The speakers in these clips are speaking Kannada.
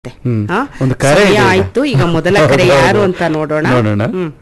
ಹ್ಮ್. ಹಾ? ಒಂದು ಕರೆ ಸಮಯ ಇದೆ ಈಗ. ಆಯ್ತು ಈಗ ಮೊದಲ ಕರೆ ಹೌದು, ಯಾರು ಹೌದು. ಅಂತ ನೋಡೋಣ ನೋಡೋಣ. ಹ್ಮ್.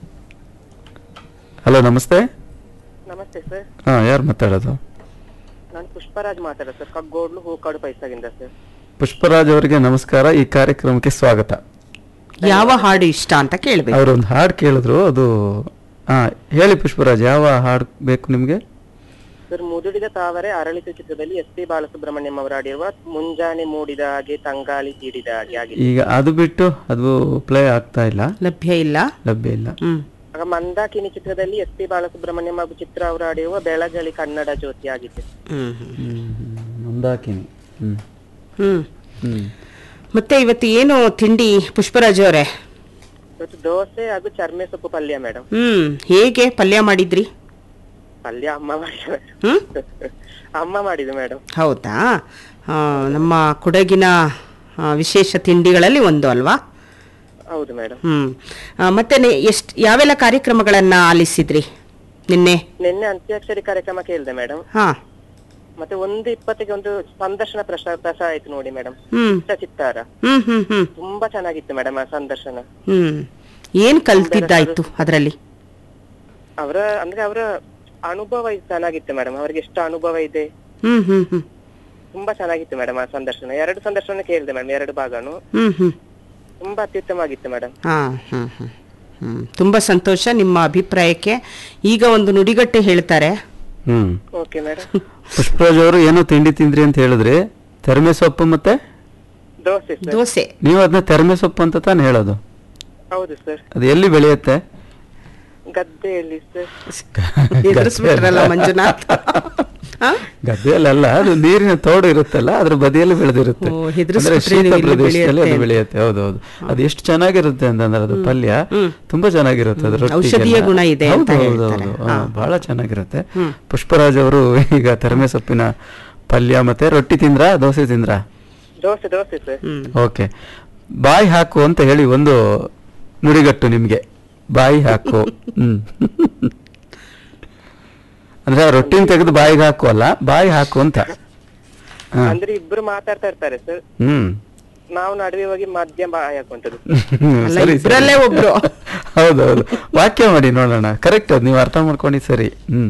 ಹಲೋ ನಮಸ್ತೆ ನಮಸ್ತೆ ಸರ್ ಹಾ ಯಾರು ಮಾತಾಡೋದು ನಾನು ಪುಷ್ಪರಾಜ್ ಮಾತಾಡೋದು ಸರ್ ಕಗ್ಗೋಡ್ಲು ಹೂಕಾಡು ಪೈಸಾಗಿಂದ ಸರ್ ಪುಷ್ಪರಾಜ್ ಅವರಿಗೆ ನಮಸ್ಕಾರ ಈ ಕಾರ್ಯಕ್ರಮಕ್ಕೆ ಸ್ವಾಗತ ಯಾವ ಹಾಡು ಇಷ್ಟ ಅಂತ ಕೇಳ್ಬೇಕು ಅವರೊಂದು ಹಾಡು ಕೇಳಿದ್ರು ಅದು ಹಾ ಹೇಳಿ ಪುಷ್ಪರಾಜ್ ಯಾವ ಹಾಡು ಬೇಕು ನಿಮ್ಗೆ ಸರ್ ಮುದುಡಿದ ತಾವರೆ ಅರಳಿತ ಚಿತ್ರದಲ್ಲಿ ಎಸ್ ಪಿ ಬಾಲಸುಬ್ರಹ್ಮಣ್ಯಂ ಅವರು ಆಡಿರುವ ಮುಂಜಾನೆ ಮೂಡಿದ ಹಾಗೆ ತಂಗಾಳಿ ತೀಡಿದ ಹಾಗೆ ಆಗಿದೆ ಈಗ ಅದು ಬಿಟ್ಟು ಅದು ಪ್ಲೇ ಆಗ್ತಾ ಇಲ್ಲ ಲಭ್ಯ ಇಲ್ಲ ಲಭ್ಯ ಇಲ್ಲ ಹ್ಮ್ ಆಗ ಮಂದಾಕಿನಿ ಚಿತ್ರದಲ್ಲಿ ಎಸ್ ಪಿ ಬಾಲಸುಬ್ರಹ್ಮಣ್ಯಂ ಹಾಗೂ ಚಿತ್ರ ಅವರು ಆಡಿರುವ ಬೆಳಗಲಿ ಕನ್ನಡ ಜ್ಯೋತಿ ಆಗಿದೆ ಹ್ಮ್ ಹ್ಮ್. ಹ್ಮ್, ಹ್ಮ್. ಮುಂದಾಕಿನಿ ಹ್ಮ್ ಹ್ಮ್ ಹ್ಮ್ ಮತ್ತೆ ಇವತ್ತು ಏನು ತಿಂಡಿ ಪುಷ್ಪರಾಜ್ ಅವರೇ ಇವತ್ತು ದೋಸೆ ಹಾಗೂ ಚರ್ಮೆ ಸೊಪ್ಪು ಪಲ್ಯ ಮೇಡಮ್ ಹ್ಮ್ ಹೇಗೆ ಪಲ್ಯ ಮಾಡಿದ್ರಿ ಪಲ್ಯ ಅಮ್ಮ ಮಾಡಿದ ಹ್ಮ್ ಅಮ್ಮ ಮಾಡಿದ ಮೇಡಮ್ ಹೌದಾ ಆ, ನಮ್ಮ ಕೊಡಗಿನ ಆ, ವಿಶೇಷ ತಿಂಡಿಗಳಲ್ಲಿ ಒಂದು ಅಲ್ವಾ ಹೌದು ಮೇಡಮ್ ಹ್ಮ್ ಆ, ಮತ್ತೆ ನೆ- ಎಷ್ಟ್ ಯಾವೆಲ್ಲ ಕಾರ್ಯಕ್ರಮಗಳನ್ನ ಆಲಿಸಿದ್ರಿ ನಿನ್ನೆ ನಿನ್ನೆ ಅಂತ್ಯಾಕ್ಷರಿ ಕಾರ್ಯಕ್ರಮ ಕೇಳಿದೆ ಮೇಡಮ್ ಹಾ ಮತ್ತೆ ಒಂದು ಇಪ್ಪತ್ತಿಗೆ ಒಂದು ಸಂದರ್ಶನ ಪ್ರಸಾರ ಪ್ರಸಾರ ಆಯ್ತು ನೋಡಿ ಮೇಡಮ್ ಹ್ಮ್ ಚಿತ್ತಾರ ಹ್ಮ್ ಹ್ಮ್ ಹ್ಮ್ ತುಂಬಾ ಚೆನ್ನಾಗಿತ್ತು ಮೇಡಮ್ ಆ ಸಂದರ್ಶನ ಹ್ಮ್ ಏನ್ ಕಲ್ತಿದ್ದಾಯ್ತು ಅದರಲ್ಲಿ ಅವರ ಅಂದ್ರೆ ಅವರ ಅನುಭವ ಇದ್ ಚೆನ್ನಾಗಿತ್ತು ಮೇಡಮ್ ಅವ್ರಿಗೆ ಎಷ್ಟು ಅನುಭವ ಇದೆ ಹ್ಮ್ ಹ್ಮ್ ಹ್ಮ್ ತುಂಬಾ ಚೆನ್ನಾಗಿತ್ತು ಮೇಡಮ್ ಆ ಸಂದರ್ಶನ ಎರಡು ಸಂದರ್ಶನ ಕೇಳಿದೆ ಮೇಡಮ್ ಎರಡು ಭಾಗನು ಹ್ಮ್ ಹ್ಮ್ ತುಂಬಾ ಅತ್ಯುತ್ತಮವಾಗಿತ್ತು ಮೇಡಮ್ ಹಾ ಹ್ಮ್ ಹ್ಮ್ ಹ್ಮ್ ತುಂಬಾ ಸಂತೋಷ ನಿಮ್ಮ ಅಭಿಪ್ರಾಯಕ್ಕೆ ಈಗ ಒಂದು ನುಡಿಗಟ್ಟು ಹೇಳ್ತಾರೆ ಹ್ಮ್ ಓಕೆ ಮೇಡಮ್ ಪುಷ್ಪರಾಜ್ ಅವರು ಏನೋ ತಿಂಡಿ ತಿಂದ್ರಿ ಅಂತ ಹೇಳಿದ್ರಿ ತೆರಮೆ ಸೊಪ್ಪು ಮತ್ತೆ ದೋಸೆ ಸರ್ ದೋಸೆ ನೀವು ಅದನ್ನ ತೆರಮೆ ಸೊಪ್ಪು ಅಂತ ತಾನೇ ಹೇಳೋದು ಹೌದು ಸರ್ ಅದು ಎಲ್ಲಿ ಬೆಳೆಯುತ್ತೆ ಗದ್ದೆಯಲ್ಲಿ ಸರ್ ಎದುರಿಸ್ಬಿಟ್ರಲ್ಲ ಮಂಜುನಾಥ್ ಹಾ? ಗದ್ದೆಯಲ್ಲ ಅದು ನೀರಿನ ತೋಡು ಇರುತ್ತಲ್ಲ ಅದ್ರ ಬದಿಯಲ್ಲಿ ಬೆಳೆದಿರುತ್ತೆ ಓ, ಅಂದ್ರೆ ಹೆದ್ರಿಸ್ಬಿಟ್ರೆ ಶೀತ ನೀವು ಇಲ್ಲಿ ಪ್ರದೇಶದಲ್ಲಿ ಅದು ಬೆಳೆಯುತ್ತೆ ಬೆಳೆಯುತ್ತೆ ಹೌದು ಹೌದು ಅದು ಎಷ್ಟು ಚೆನ್ನಾಗಿರುತ್ತೆ ಅಂತಂದ್ರೆ ಅದು ಪಲ್ಯ ತುಂಬಾ ಚೆನ್ನಾಗಿರುತ್ತೆ ಅದು ರೊಟ್ಟಿಗೆಲ್ಲ. ಔಷಧೀಯ ಗುಣ ಇದೆ ಅಂತ ಹೌದು, ಹೌದು, ಹೇಳ್ತಾರೆ. ಹೌದು. ಹಾ, ಬಹಳ ಚೆನ್ನಾಗಿರುತ್ತೆ ಪುಷ್ಪರಾಜ್ ಅವರು ಈಗ ತೆರಮೆ ಸೊಪ್ಪಿನ ಪಲ್ಯ ಮತ್ತೆ ರೊಟ್ಟಿ ತಿಂದ್ರ ದೋಸೆ ತಿಂದ್ರ dosa dosa sir hmm okay ಬಾಯಿ ಹಾಕು ಅಂತ ಹೇಳಿ ಒಂದು ನುಡಿಗಟ್ಟು ನಿಮ್ಗೆ ಬಾಯಿ ಹಾಕು ಹ್ಮ್ ಅಂದ್ರೆ ಆ ರೊಟ್ಟಿನ ತೆಗೆದು ಬಾಯಿಗೆ ಹಾಕು ಅಲ್ಲ ಬಾಯಿ ಹಾಕು ಅಂತ ಹಾ. ಅಂದ್ರೆ ಇಬ್ರು ಮಾತಾಡ್ತಾ ಇರ್ತಾರೆ ಸರ್ ಹ್ಮ್ ನಾವು ನಡುವೆ ಹೋಗಿ ಮಧ್ಯ ಬಾಯಿ ಹಾಕುವಂತದ್ದು ಅಲ್ಲ, ಸರಿ, ಸರಿ. ಇಬ್ರಲ್ಲೇ ಒಬ್ರು. ಹೌದೌದು ವಾಕ್ಯ ಮಾಡಿ ನೋಡೋಣ ಕರೆಕ್ಟ್ ಅದು ನೀವು ಅರ್ಥ ಮಾಡ್ಕೊಂಡು ಸರಿ ಹ್ಮ್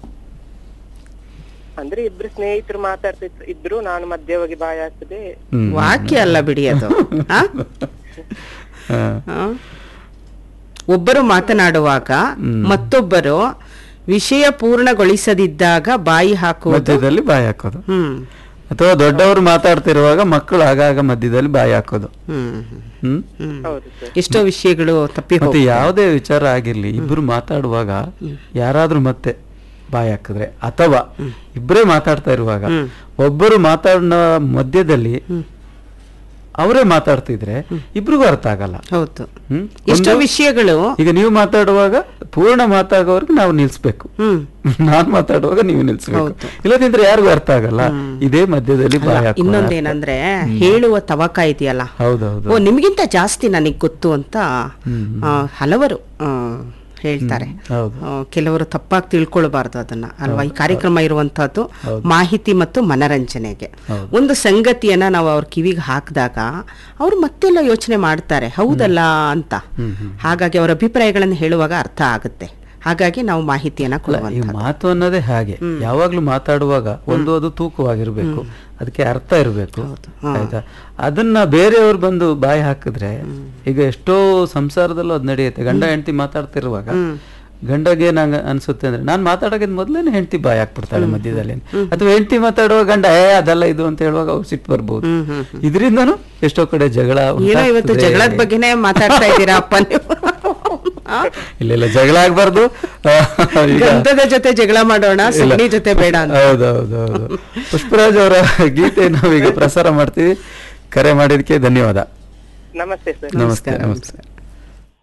ಅಂದ್ರೆ ಇಬ್ರು ಸ್ನೇಹಿತರು ಮಾತಾಡ್ತಿದ್ರು ಇದ್ರು ನಾನು ಮಧ್ಯ ಹೋಗಿ ಬಾಯಿ ಹಾಕ್ತದೆ ಹ್ಮ್ ವಾಕ್ಯ ಅಲ್ಲ ಬಿಡಿ ಅದು ಆ? ಹಾ. ಆ? ಒಬ್ಬರು ಮಾತನಾಡುವಾಗ ಮತ್ತೊಬ್ಬರು ವಿಷಯ ಪೂರ್ಣಗೊಳಿಸದಿದ್ದಾಗ ಬಾಯಿ ಹಾಕುವುದು ಮಧ್ಯದಲ್ಲಿ ಬಾಯಿ ಹಾಕೋದು ಹ್ಮ್ ಅಥವಾ ದೊಡ್ಡವರು ಮಾತಾಡ್ತಿರುವಾಗ ಮಕ್ಕಳು ಆಗಾಗ ಮಧ್ಯದಲ್ಲಿ ಬಾಯಿ ಹಾಕೋದು ಹ್ಮ್ ಹ್ಮ್ ಹ್ಮ್ ಹೌದು ಸರ್ ಎಷ್ಟೋ ವಿಷಯಗಳು ತಪ್ಪಿ ಮತ್ತೆ ಹೋಗ್ತವೆ. ಯಾವುದೇ ವಿಚಾರ ಆಗಿರ್ಲಿ ಇಬ್ರು ಮಾತಾಡುವಾಗ ಯಾರಾದ್ರೂ ಮತ್ತೆ ಬಾಯಿ ಹಾಕಿದ್ರೆ ಅಥವಾ ಇಬ್ಬರೇ ಮಾತಾಡ್ತಾ ಇರುವಾಗ ಒಬ್ಬರು ಮಾತಾಡೋ ಮಧ್ಯದಲ್ಲಿ ಅವರೇ ಮಾತಾಡ್ತಿದ್ರೆ ಇಬ್ರಿಗೂ ಅರ್ಥ ಆಗಲ್ಲ ಹೌದು ಹ್ಮ್ ಎಷ್ಟೋ ಒಂದು- ವಿಷಯಗಳು ಈಗ ನೀವು ಮಾತಾಡುವಾಗ ಪೂರ್ಣ ಮಾತಾಗೋವರೆಗೂ ನಾವು ನಿಲ್ಸ್ಬೇಕು ಹ್ಮ್ ನಾನ್ ಮಾತಾಡುವಾಗ ನೀವು ನಿಲ್ಸ್ಬೇಕು ಹೌದು. ಇಲ್ಲದಿದ್ರೆ ಯಾರಿಗೂ ಅರ್ಥ ಆಗಲ್ಲ ಇದೇ ಮಧ್ಯದಲ್ಲಿ ಬಾಯಿ ಹಾಕೋ ಇನ್ನೊಂದೇನಂದ್ರೆ ಹೇಳುವ ತವಕ ಇದೆಯಲ್ಲ ಹೌದೌದು ಓ ನಿಮ್ಗಿಂತ ಜಾಸ್ತಿ ನನಗೆ ಗೊತ್ತು ಅಂತ ಆ, ಹಲವರು ಆ, ಹೇಳ್ತಾರೆ ಹೌದು ಆ, ಕೆಲವರು ತಪ್ಪಾಗಿ ತಿಳ್ಕೊಳ್ಬಾರ್ದು ಅದನ್ನ ಅಲ್ವಾ ಈ ಕಾರ್ಯಕ್ರಮ ಇರುವಂತಹದ್ದು ಮಾಹಿತಿ ಮತ್ತು ಮನರಂಜನೆಗೆ ಹೌದು. ಒಂದು ಸಂಗತಿಯನ್ನ ನಾವು ಅವ್ರ ಕಿವಿಗೆ ಹಾಕಿದಾಗ ಅವ್ರು ಮತ್ತೆಲ್ಲ ಯೋಚನೆ ಮಾಡ್ತಾರೆ ಹೌದಲ್ಲ ಅಂತ ಹಾಗಾಗಿ ಅವರ ಅಭಿಪ್ರಾಯಗಳನ್ನು ಹೇಳುವಾಗ ಅರ್ಥ ಆಗುತ್ತೆ ಹಾಗಾಗಿ ನಾವು ಮಾಹಿತಿಯನ್ನ ಅಲ್ಲ ಈ ಕೊಡುವಂತ ಮಾತು ಅನ್ನೋದೇ ಹಾಗೆ ಯಾವಾಗ್ಲೂ ಮಾತಾಡುವಾಗ ಒಂದು ಅದು ತೂಕವಾಗಿರ್ಬೇಕು ಅದಕ್ಕೆ ಅರ್ಥ ಇರಬೇಕು ಆಯ್ತಾ ಅದನ್ನ ಬೇರೆಯವ್ರು ಬಂದು ಬಾಯಿ ಹಾಕಿದ್ರೆ ಈಗ ಎಷ್ಟೋ ಸಂಸಾರದಲ್ಲೂ ಅದ್ ನಡೆಯುತ್ತೆ ಗಂಡ ಹೆಂಡತಿ ಮಾತಾಡ್ತಿರುವಾಗ ಗಂಡಗೆ ನಂಗೆ ಅನ್ಸುತ್ತೆ ಅಂದ್ರೆ ನಾನ್ ಮಾತಾಡೋದ್ ಮೊದ್ಲೇನೆ ಹೆಂಡತಿ ಬಾಯಿ ಹಾಕ್ಬಿಡ್ತಾಳೆ ಮಧ್ಯದಲ್ಲಿ ಅಥವಾ ಹೆಂಡತಿ ಮಾತಾಡುವ ಗಂಡ ಏ ಅದಲ್ಲ ಇದು ಅಂತ ಹೇಳುವಾಗ ಅವ್ರು ಸಿಟ್ಟು ಬರ್ಬೋದು ಇದರಿಂದನೂ ಎಷ್ಟೋ ಕಡೆ ಜಗಳ ಏನೋ ಇವತ್ತು ಉಂಟಾಗ್ತದೆ. ಜಗಳದ ಬಗ್ಗೆನೇ ಮಾತಾಡ್ತಾ ಇದ್ದೀರಾ ಅಪ್ಪ ನೀವು ಆ? ಇಲ್ಲ ಇಲ್ಲ ಜಗಳ ಆಗ್ಬಾರ್ದು ಈಗ ಗಂಧದ ಜೊತೆ ಜಗಳ ಮಾಡೋಣ ಇಲ್ಲ. ಸಗಣಿ ಜೊತೆ ಬೇಡ ಅಂತ ಹೌದೌದೌದು ಪುಷ್ಪರಾಜ್ ಅವರ ಗೀತೆ ನಾವೀಗ ಪ್ರಸಾರ ಮಾಡ್ತೀವಿ ಕರೆ ಮಾಡಿದಕ್ಕೆ ಧನ್ಯವಾದ ನಮಸ್ತೆ ಸರ್ ನಮಸ್ತೆ ನಮಸ್ತೆ